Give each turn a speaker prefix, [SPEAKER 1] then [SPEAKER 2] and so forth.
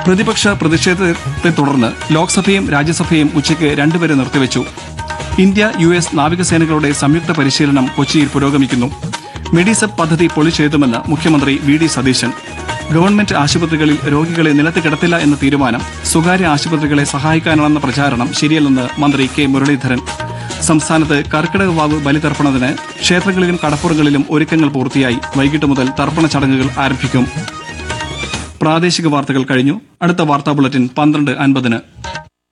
[SPEAKER 1] പ്രതിപക്ഷ പ്രതിഷേധത്തെ തുടർന്ന് ലോക്സഭയും രാജ്യസഭയും ഉച്ചയ്ക്ക് രണ്ടുവരെ നിർത്തിവച്ചു ഇന്ത്യ യു എസ് നാവികസേനകളുടെ സംയുക്ത പരിശീലനം കൊച്ചിയിൽ പുരോഗമിക്കുന്നു മെഡിസെപ് പദ്ധതി പൊളിച്ചെഴുതുമെന്ന് മുഖ്യമന്ത്രി വി ഡി സതീശൻ ഗവൺമെന്റ് ആശുപത്രികളിൽ രോഗികളെ നിലത്ത് കിടത്തില്ല എന്ന തീരുമാനം സ്വകാര്യ ആശുപത്രികളെ സഹായിക്കാനാണെന്ന പ്രചാരണം ശരിയല്ലെന്ന് മന്ത്രി കെ മുരളീധരൻ സംസ്ഥാനത്ത് കർക്കിടക വാവ് ബലിതർപ്പണത്തിന് ക്ഷേത്രങ്ങളിലും കടപ്പുറങ്ങളിലും ഒരുക്കങ്ങൾ പൂർത്തിയായി വൈകിട്ട് മുതൽ തർപ്പണ ചടങ്ങുകൾ ആരംഭിക്കും പ്രാദേശിക വാർത്തകൾ കഴിഞ്ഞു അടുത്ത വാർത്താ ബുള്ളറ്റിൻ പന്ത്രണ്ട് അൻപതിന്